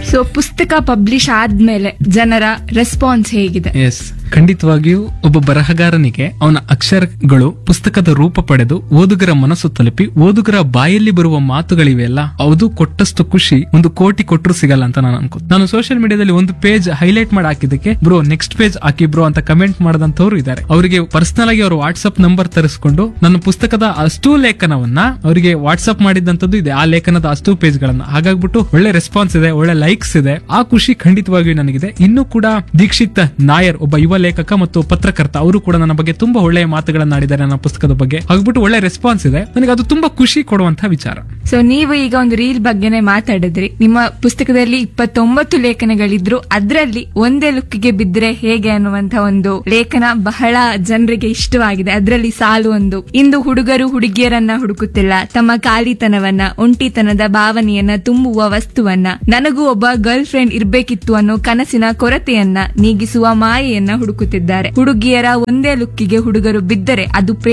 so ಪುಸ್ತಕ publish ಆದ್ಮೇಲೆ ಜನರ ರೆಸ್ಪಾನ್ಸ್ ಹೇಗಿದೆ ಎಸ್ ಖಂಡಿತವಾಗಿಯೂ ಒಬ್ಬ ಬರಹಗಾರನಿಗೆ ಅವನ ಅಕ್ಷರಗಳು ಪುಸ್ತಕದ ರೂಪ ಪಡೆದು ಓದುಗರ ಮನಸ್ಸು ತಲುಪಿ ಓದುಗರ ಬಾಯಲ್ಲಿ ಬರುವ ಮಾತುಗಳಿವೆ ಅಲ್ಲ ಅದು ಕೊಟ್ಟಷ್ಟು ಖುಷಿ ಒಂದು ಕೋಟಿ ಕೊಟ್ಟರು ಸಿಗಲ್ಲ ಅಂತ ನಾನು ಅನ್ಕೋ ನಾನು ಸೋಷಿಯಲ್ ಮೀಡಿಯಾದಲ್ಲಿ ಒಂದು ಪೇಜ್ ಹೈಲೈಟ್ ಮಾಡಿ ಹಾಕಿದ್ದಕ್ಕೆ ಬ್ರೋ ನೆಕ್ಸ್ಟ್ ಪೇಜ್ ಹಾಕಿ ಬ್ರೋ ಅಂತ ಕಮೆಂಟ್ ಮಾಡದಂತವ್ರು ಇದ್ದಾರೆ ಅವರಿಗೆ ಪರ್ಸನಲ್ ಆಗಿ ಅವ್ರ ವಾಟ್ಸ್ಆಪ್ ನಂಬರ್ ತರಿಸ್ಕೊಂಡು ನನ್ನ ಪುಸ್ತಕದ ಅಷ್ಟು ಲೇಖನವನ್ನ ಅವರಿಗೆ ವಾಟ್ಸ್ಆಪ್ ಮಾಡಿದಂತದ್ದು ಇದೆ ಆ ಲೇಖನದ ಅಷ್ಟು ಪೇಜ್ ಗಳನ್ನ ಹಾಗಾಗ್ಬಿಟ್ಟು ಒಳ್ಳೆ ರೆಸ್ಪಾನ್ಸ್ ಇದೆ ಒಳ್ಳೆ ಲೈಕ್ಸ್ ಇದೆ ಆ ಖುಷಿ ಖಂಡಿತವಾಗಿಯೂ ನನಗಿದೆ ಇನ್ನು ಕೂಡ ದೀಕ್ಷಿತ್ ನಾಯರ್ ಒಬ್ಬ ಯುವ ಲೇಖಕ ಮತ್ತು ಪತ್ರಕರ್ತ ಅವರು ಕೂಡ ನನ್ನ ಬಗ್ಗೆ ತುಂಬಾ ಒಳ್ಳೆಯ ಮಾತುಗಳನ್ನ ಆಡಿದ್ದಾರೆ ನನ್ನ ಪುಸ್ತಕದ ಬಗ್ಗೆ ಹಾಗ್ಬಿಟ್ಟು ಒಳ್ಳೆ ರೆಸ್ಪಾನ್ಸ್ ಇದೆ ನನಗೆ ಅದು ತುಂಬಾ ಖುಷಿ ಕೊಡುವಂತಹ ವಿಚಾರ ಸೊ ನೀವು ಈಗ ಒಂದು ರೀಲ್ ಬಗ್ಗೆನೇ ಮಾತಾಡಿದ್ರಿ ನಿಮ್ಮ ಪುಸ್ತಕದಲ್ಲಿ ಇಪ್ಪತ್ತೊಂಬತ್ತು ಲೇಖನಗಳಿದ್ರು ಅದರಲ್ಲಿ ಒಂದೇ ಲುಕ್ಕಿಗೆ ಬಿದ್ದರೆ ಹೇಗೆ ಅನ್ನುವಂತ ಒಂದು ಲೇಖನ ಬಹಳ ಜನರಿಗೆ ಇಷ್ಟವಾಗಿದೆ ಅದರಲ್ಲಿ ಸಾಲು ಒಂದು ಇಂದು ಹುಡುಗರು ಹುಡುಗಿಯರನ್ನ ಹುಡುಕುತ್ತಿಲ್ಲ ತಮ್ಮ ಖಾಲಿತನವನ್ನ ಒಂಟಿತನದ ಭಾವನೆಯನ್ನ ತುಂಬುವ ವಸ್ತುವನ್ನ ನನಗೂ ಒಬ್ಬ ಗರ್ಲ್ ಫ್ರೆಂಡ್ ಇರ್ಬೇಕಿತ್ತು ಅನ್ನೋ ಕನಸಿನ ಕೊರತೆಯನ್ನ ನೀಗಿಸುವ ಮಾಯೆಯನ್ನ ಹುಡುಕುತ್ತಿದ್ದಾರೆ ಹುಡುಗಿಯರ ಒಂದೇ ಲುಕ್ಕಿಗೆ ಹುಡುಗರು ಬಿದ್ದರೆ ಅದು